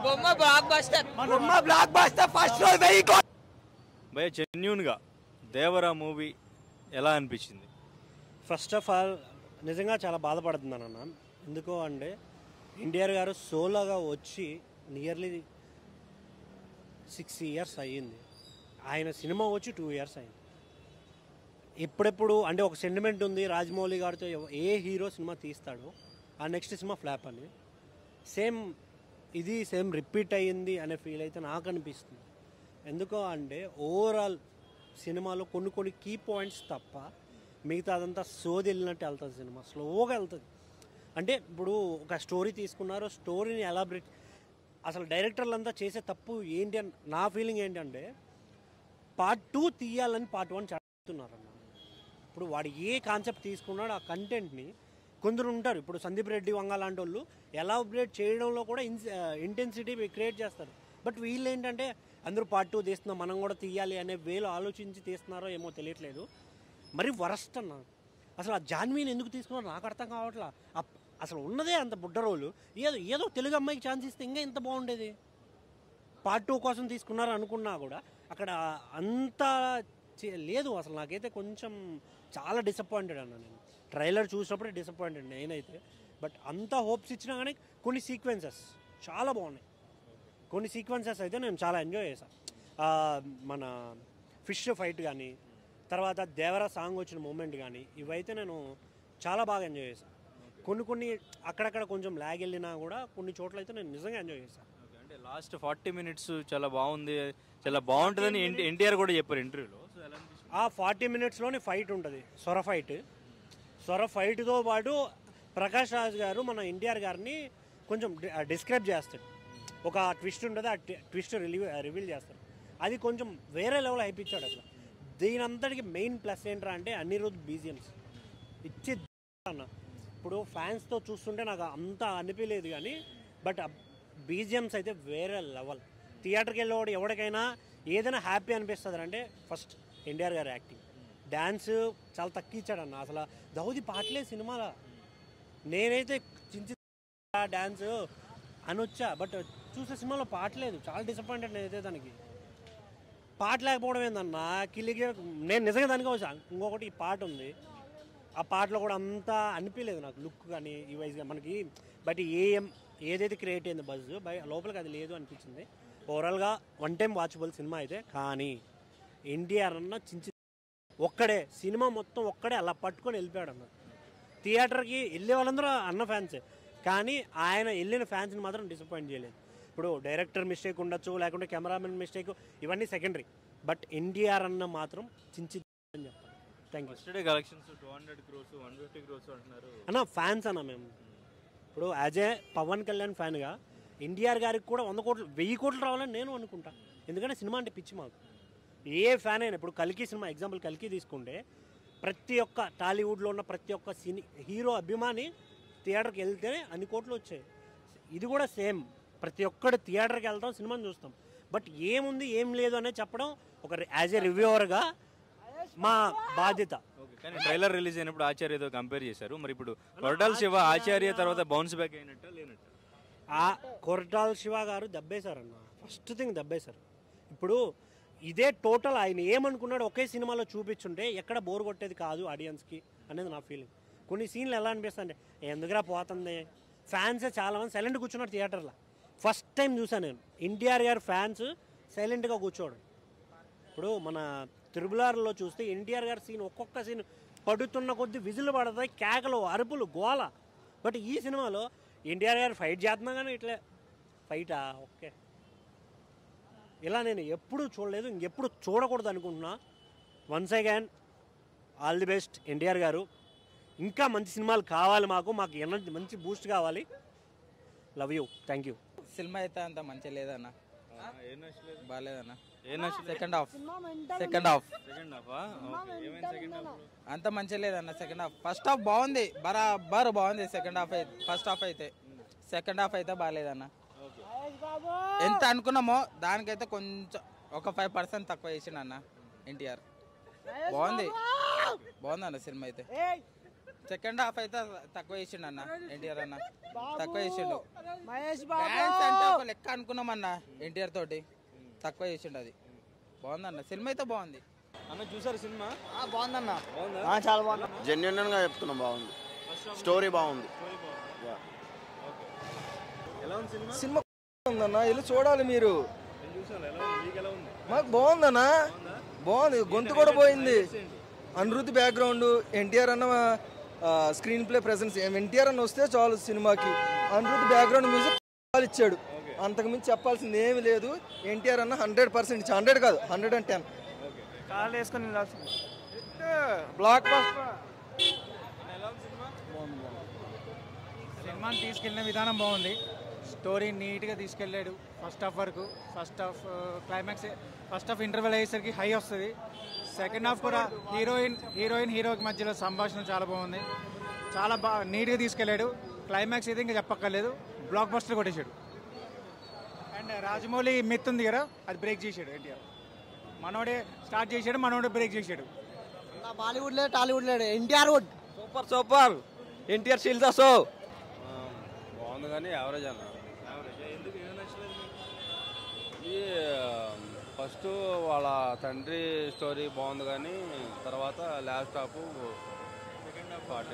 బొమ్మ blockbuster బొమ్మ blockbuster first రోజు వెయ్యి కోట్లు భయ జెన్యున్గా దేవరా మూవీ ఎలా అనిపించింది ఫస్ట్ ఆఫ్ ఆల్ నిజంగా చాలా బాధపడుతున్నాను అన్న ఎందుకు అంటే ఎన్టీఆర్ గారు సోలోగా వచ్చి నియర్లీ సిక్స్ ఇయర్స్ అయ్యింది ఆయన సినిమా వచ్చి టూ ఇయర్స్ అయింది ఎప్పుడెప్పుడు అంటే ఒక సెంటిమెంట్ ఉంది రాజమౌళి గారితో ఎవ- ఏ హీరో సినిమా తీస్తాడో ఆ నెక్స్ట్ సినిమా ఫ్లాప్ అని సేమ్ ఇది సేమ్ రిపీట్ అయ్యింది అనే ఫీల్ అయితే నాకు అనిపిస్తుంది ఎందుకో అంటే ఓవరాల్ సినిమాలో కొన్ని కొన్ని కీ పాయింట్స్ తప్ప మిగతా అదంతా సోది వెళ్ళినట్టు వెళ్తుంది సినిమా స్లోగా వెళ్తుంది అంటే ఇప్పుడు ఒక స్టోరీ తీసుకున్నారు స్టోరీని ఎలాబరేట్ అసలు డైరెక్టర్లు అంతా చేసే తప్పు ఏంటి అని నా ఫీలింగ్ ఏంటంటే పార్ట్ టూ తీయాలని పార్ట్ వన్ చెప్తున్నారు అన్న ఇప్పుడు వాడు ఏ కాన్సెప్ట్ తీసుకున్నాడో ఆ కంటెంట్ని కొందరు ఉంటారు ఇప్పుడు సందీప్ రెడ్డి వంగ లాంటి వాళ్ళు ఎలాబరేట్ చేయడంలో కూడా ఇన్ ఇంటెన్సిటీ క్రియేట్ చేస్తారు బట్ వీళ్ళు ఏంటంటే అందరూ పార్ట్ టూ తీస్తున్నాం మనం కూడా తీయాలి అనే వేలో ఆలోచించి తీస్తున్నారో ఏమో తెలియట్లేదు మరి వరస్ట్ అన్న అసలు ఆ జాన్వీని ఎందుకు తీసుకున్నారో నాకు అర్థం కావట్లా ఆ- అసలు ఉన్నదే అంత బుడ్డ రోలు ఏదో ఏదో తెలుగు అమ్మాయికి ఛాన్స్ ఇస్తే ఇంకా ఎంత బాగుండేది పార్ట్ టూ కోసం తీసుకున్నారు అనుకున్నా కూడా అక్కడ అంత చే- లేదు అసలు నాకైతే కొంచెం చాలా డిసప్పాయింటెడ్ అన్న నేను ట్రైలర్ చూసినప్పుడే డిసప్పాయింటెడ్ నేనైతే బట్ అంత హోప్స్ ఇచ్చినా కానీ కొన్ని సీక్వెన్సెస్ చాలా బాగున్నాయి కొన్ని సీక్వెన్సెస్ అయితే నేను చాలా ఎంజాయ్ చేశాను మన ఫిష్ ఫైట్ కానీ తర్వాత దేవరా సాంగ్ వచ్చిన మూమెంట్ కానీ ఇవైతే నేను చాలా బాగా ఎంజాయ్ చేశాను కొన్ని కొన్ని అక్కడక్కడ కొంచెం లాగ్ వెళ్ళినా కూడా కొన్ని చోట్ల అయితే నేను నిజంగా ఎంజాయ్ చేశాను అంటే లాస్ట్ ఫార్టీ మినిట్స్ చాలా బాగుంది చాలా బాగుంటుందని ఎన్టీఆర్ కూడా చెప్పారు ఇంటర్వ్యూలో సో ఎలా అనిపించింది ఆ ఫార్టీ మినిట్స్లోని ఫైట్ ఉంటుంది సొర ఫైట్ సొర ఫైట్తో పాటు ప్రకాష్ రాజ్ గారు మన ఎన్టీఆర్ గారిని కొంచెం డిస్క్రైబ్ చేస్తాడు ఒక ట్విస్ట్ ఉంటుంది ఆ ట్విస్ట్ రిలీవ్ రివీల్ చేస్తారు అది కొంచెం వేరే లెవెల్ అయిపించాడు అసలు దీని అంతటికి మెయిన్ ప్లస్ ఏంట్రా అంటే అనిరుద్ బీజిఎమ్స్ ఇచ్చి అన్న ఇప్పుడు ఫ్యాన్స్తో చూస్తుంటే నాకు అంత అనిపించలేదు కానీ బట్ బీజిఎమ్స్ అయితే వేరే లెవెల్ థియేటర్కి వెళ్ళేవాడు ఎవరికైనా ఏదైనా హ్యాపీ అనిపిస్తుంది అంటే ఫస్ట్ ఎన్టీఆర్ గారి యాక్టింగ్ డ్యాన్స్ చాలా తక్కువ ఇచ్చాడన్న అసలు దౌది పాటలే సినిమాలో నేనైతే చించి డ్యాన్స్ అని వచ్చా బట్ చూసే సినిమాలో పాటలేదు చాలా డిసప్పాయింటెడ్ నేనైతే దానికి పాట లేకపోవడం ఏందన్నా కిల్లికి నేను నిజంగా దానికి వచ్చా ఇంకొకటి ఈ పాట ఉంది ఆ పాటలో కూడా అంత అనిపించలేదు నాకు లుక్ కానీ ఈ వైజ్గా మనకి బట్ ఏం ఏదైతే క్రియేట్ అయింది బజ్ బై లోపలికి అది లేదు అనిపించింది ఓవరాల్గా వన్ టైం వాచబుల్ సినిమా అయితే కానీ ఎన్టీఆర్ అన్న చించి ఒక్కడే సినిమా మొత్తం ఒక్కడే అలా పట్టుకొని వెళ్ళిపోయాడు అన్న థియేటర్కి వెళ్ళే వాళ్ళందరూ అన్న ఫ్యాన్సే కానీ ఆయన వెళ్ళిన ఫ్యాన్స్ని మాత్రం డిసప్పాయింట్ చేయలేదు ఇప్పుడు డైరెక్టర్ మిస్టేక్ ఉండొచ్చు లేకుంటే కెమెరామెన్ మిస్టేక్ ఇవన్నీ సెకండరీ బట్ ఎన్టీఆర్ అన్న మాత్రం చించి అని చెప్పాలి thank you first day collections two hundred crores one fifty crores అంటున్నారు అన్న ఫ్యాన్స్ అన్న మేము ఇప్పుడు యాజ్ ఏ పవన్ కళ్యాణ్ ఫ్యాన్గా ఎన్టీఆర్ గారికి కూడా వంద కోట్లు వెయ్యి కోట్లు రావాలని నేను అనుకుంటా ఎందుకంటే సినిమా అంటే పిచ్చి మాకు ఏ ఫ్యాన్ అయినా ఇప్పుడు కల్కి సినిమా ఎగ్జాంపుల్ కల్కి తీసుకుంటే ప్రతి ఒక్క టాలీవుడ్లో ఉన్న ప్రతి ఒక్క సినీ హీరో అభిమాని థియేటర్కి వెళ్తేనే అన్ని కోట్లు వచ్చాయి ఇది కూడా సేమ్ ప్రతి ఒక్కడు థియేటర్కి వెళ్తాం సినిమాని చూస్తాం బట్ ఏముంది ఏం లేదు అనేది చెప్పడం ఒక యాజ్ ఏ రివ్యూవర్గా మా బాధ్యత ఓకే కానీ ట్రైలర్ రిలీజ్ అయినప్పుడు ఆచార్యతో కంపేర్ చేశారు మరి ఇప్పుడు కొరటాల శివ ఆచార్య తర్వాత బౌన్స్ బ్యాక్ అయినట్ట లేనట్ట ఆ కొరటాల శివ గారు దబ్బేశారన్న ఫస్ట్ థింగ్ దబ్బేశారు ఇప్పుడు ఇదే టోటల్ ఆయన ఏమనుకున్నాడు ఒకే సినిమాలో చూపించుంటే ఎక్కడ బోర్ కొట్టేది కాదు ఆడియన్స్కి అనేది నా ఫీలింగ్ కొన్ని సీన్లు ఎలా అనిపిస్తుంది ఎందుకురా పోతుంది ఫ్యాన్సే చాలా మంది సైలెంట్ కూర్చున్నారు థియేటర్లో ఫస్ట్ టైం చూసాను నేను ఎన్టీఆర్ గారి ఫ్యాన్స్ సైలెంట్గా కూర్చోడు ఇప్పుడు మన త్రిబులార్లో చూస్తే ఎన్టీఆర్ గారి సీన్ ఒక్కొక్క సీన్ పడుతున్న కొద్ది విజులు పడతాయి కేకలు అరుపులు గోల బట్ ఈ సినిమాలో ఎన్టీఆర్ గారు ఫైట్ చేస్తున్నా కానీ ఇట్లే ఫైటా ఓకే ఇలా నేను ఎప్పుడు చూడలేదు ఇంకెప్పుడు చూడకూడదు అనుకుంటున్నా once again all the best NTR గారు ఇంకా మంచి సినిమాలు కావాలి మాకు మాకు ఎనర్జీ మంచి బూస్ట్ కావాలి love you thank you cinema అయితే అంత మంచి లేదన్న ఏం నచ్చలేదు బాగాలేదన్న ఏం నచ్చలేదు second half second half second హాఫా ఓకే ఏమైంది సెకండ్ హాఫ్ అంత మంచి లేదన్న సెకండ్ హాఫ్ ఫస్ట్ హాఫ్ బాగుంది బరాబర్ బాగుంది సెకండ్ హాఫ్ అయితే ఫస్ట్ హాఫ్ అయితే సెకండ్ హాఫ్ అయితే బాగాలేదన్న ఎంత అనుకున్నామో దానికైతే కొంచెం ఒక ఫైవ్ పర్సెంట్ తక్కువ చేసిండు అన్న ఎన్టీఆర్ బాగుంది బాగుంది అన్న సినిమా అయితే సెకండ్ హాఫ్ అయితే తక్కువ వేసిండు అన్న ఎన్టీఆర్ అన్న తక్కువ వేసిండు మహేష్ డాన్స్ అంటే ఒక లెక్క అనుకున్నాం అన్న ఎన్టీఆర్ తోటి తక్కువ చేసిండు అది బాగుందన్న సినిమా అయితే బాగుంది అన్న చూసారు సినిమా బాగుందన్న బాగుందా చాలా బాగుంది జెన్యున్ గా చెప్తున్నాం బాగుంది స్టోరీ బాగుంది ఎలా ఉంది సినిమా సినిమా ఉందన్న వెళ్ళి చూడాలి మీరు నేను చూసాను ఎలా ఉంది మీకు ఎలా ఉంది మాకు బాగుందన్న బాగుంది గొంతు కూడా పోయింది అనిరుద్ధి బ్యాక్గ్రౌండ్ ఎన్టీఆర్ అన్న స్క్రీన్ ప్లే ప్రెసెన్స్ ఎన్టీఆర్ అన్న వస్తే చాలు సినిమాకి అనిరుద్ధి బ్యాక్గ్రౌండ్ మ్యూజిక్ చాలా ఇచ్చాడు అంతకు మించి చెప్పాల్సింది ఏమీ లేదు ఎన్టీఆర్ అన్న హండ్రెడ్ పర్సెంట్ హండ్రెడ్ కాదు హండ్రెడ్ అండ్ టెన్ కాళ్ళు వేసుకొని బ్లాక్ సినిమాని తీసుకెళ్ళిన విధానం బాగుంది స్టోరీ నీట్గా తీసుకెళ్ళాడు ఫస్ట్ హాఫ్ వరకు first half climax first half interval అయ్యేసరికి హై వస్తుంది సెకండ్ హాఫ్ కూడా హీరోయిన్ హీరోయిన్ హీరోకి మధ్యలో సంభాషణ చాలా బాగుంది చాలా బాగా నీట్గా తీసుకెళ్ళాడు క్లైమాక్స్ అయితే ఇంకా చెప్పక్కర్లేదు బ్లాక్ బస్టర్ కొట్టేశాడు అండ్ రాజమౌళి మిత్ ఉంది కదా అది బ్రేక్ చేశాడు ఎన్టీఆర్ మనోడే స్టార్ట్ చేశాడు మనోడే బ్రేక్ చేశాడు బాలీవుడ్ లేదు టాలీవుడ్ లేదు NTR wood super super NTR షీల్స్ సో బాగుంది కానీ యావరేజ్ అన్న ఎందుకు ఏం నచ్చలేదు మీకు? ఇది ఫస్ట్ వాళ్ళ తండ్రి స్టోరీ బాగుంది కానీ తర్వాత last half second half part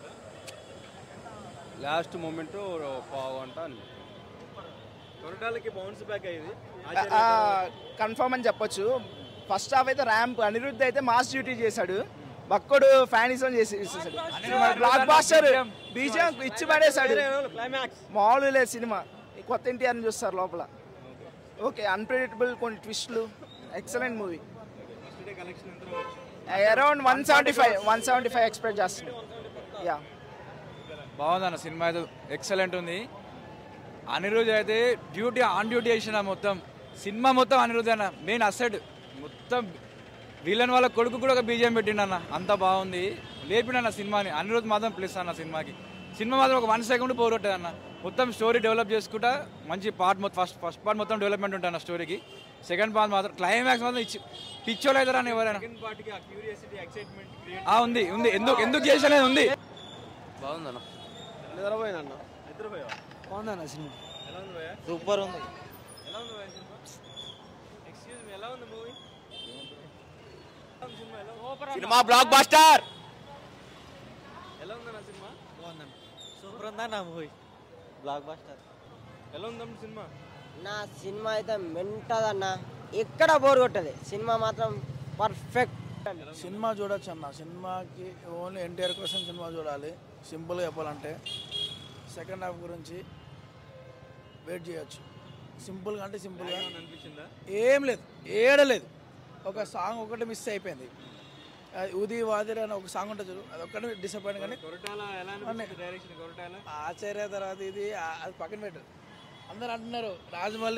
last moment పావుగంట అని కొరటాలకి బౌన్స్ బ్యాక్ అయ్యింది కన్ఫర్మ్ అని చెప్పొచ్చు ఫస్ట్ హాఫ్ అయితే ర్యాంప్ అనిరుద్ధ్ అయితే మాస్ డ్యూటీ చేశాడు బక్కడు ఫ్యానిజం చేసి బ్లాక్ బాస్టర్ బీజం ఇచ్చి పడేశాడు మామూలు లేదు సినిమా కొత్త ఎన్టీఆర్ చూస్తారు లోపల ఓకే అన్ప్రెడిక్టబుల్ కొన్ని ట్విస్ట్లు excellent movie around one seventy five one seventy five expect చేస్తున్నాం యా బాగుందన్న సినిమా అయితే ఎక్సలెంట్ ఉంది అనిరుద్ధ్ అయితే డ్యూటీ ఆన్ డ్యూటీ చేసిన మొత్తం సినిమా మొత్తం అనిరుద్ధ్ అన్న మెయిన్ అసెట్ మొత్తం విలన్ వాళ్ళ కొడుకు కూడా ఒక బీజం పెట్టిండన్న అంత బాగుంది లేపిండన్న సినిమాని అనిరుద్ధ్ మాత్రం ప్లస్ అన్న సినిమాకి సినిమా మాత్రం ఒక వన్ సెకండ్ పోగొట్టదు అన్న మొత్తం స్టోరీ డెవలప్ చేసుకుంటా మంచి పార్ట్ మొత్తం ఫస్ట్ ఫస్ట్ పార్ట్ మొత్తం డెవలప్మెంట్ ఉంటుంది స్టోరీకి సెకండ్ పార్ట్ మాత్రం క్లైమాక్స్ మాత్రం ఇచ్చి పిచ్చోళ్ళు అవుతారా అని ఎవరైనా సెకండ్ పార్ట్కి ఆ క్యూరియాసిటీ ఎక్సైట్మెంట్ క్రియేట్ ఆ, ఉంది ఉంది ఎందుకు ఎందుకు చేసలేదు ఉంది బాగుందన్న నిద్రపోయినన్న నిద్రపోయావా బాగుందన్న సినిమా ఎలా ఉంది భయ్యా సూపర్ ఉంది ఎలా ఉంది భయ్యా సినిమా ఎక్స్క్యూజ్ మీ ఎలా ఉంది మూవీ సినిమా ఎలా ఉంది? సినిమా బ్లాక్ బాస్టర్ ఎలా ఉందన్న సినిమా సూపర్ ఉందన్న మూవీ బ్లాక్ బాస్టర్ ఎలా ఉందన్న సినిమా నా సినిమా అయితే మెంటదన్న ఎక్కడ బోర్ కొట్టదు సినిమా మాత్రం పర్ఫెక్ట్ సినిమా చూడొచ్చు అన్న సినిమాకి ఓన్లీ ఎన్టీఆర్ కోసం సినిమా చూడాలి సింపుల్గా చెప్పాలంటే సెకండ్ హాఫ్ గురించి వెయిట్ చేయొచ్చు సింపుల్గా అంటే సింపుల్గా ఏమన్నా అనిపించిందా ఏం లేదు ఏడలేదు ఒక సాంగ్ ఒకటి మిస్ అయిపోయింది అది ఉది వాదిరి అని ఒక సాంగ్ ఉంటుంది చూడు అది ఒక్కటి డిసప్పాయింట్ కానీ కొరటాల ఎలా అనిపించింది డైరెక్షన్ కొరటాల ఆచార్య తర్వాత ఇది ఆ- అది పక్కన పెట్టారు అందరు అంటున్నారు రాజమౌళి